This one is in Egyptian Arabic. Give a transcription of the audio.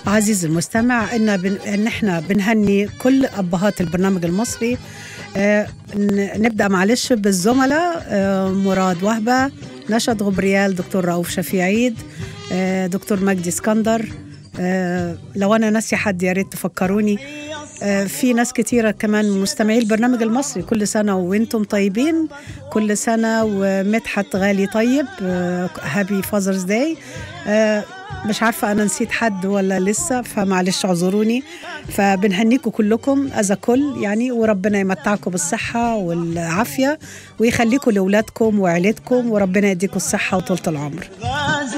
عزيزي المستمع ان بن... ان احنا بنهني كل ابهات البرنامج المصري آه ن- نبدا معلش بالزملاء آه مراد وهبه نشد غبريال دكتور رؤوف شفيعيد آه دكتور مجدي اسكندر آه لو انا ناسي حد يا ريت تفكروني آه في ناس كتيرة كمان من مستمعي البرنامج المصري كل سنة وانتم طيبين كل سنة ومدحت غالي طيب هابي فازرز داي مش عارفة أنا نسيت حد ولا لسه فمعلش اعذروني فبنهنيكم كلكم أذا كل يعني وربنا يمتعكم بالصحة والعافية ويخليكم لأولادكم وعيلتكم وربنا يديكم الصحة وطولة العمر غازي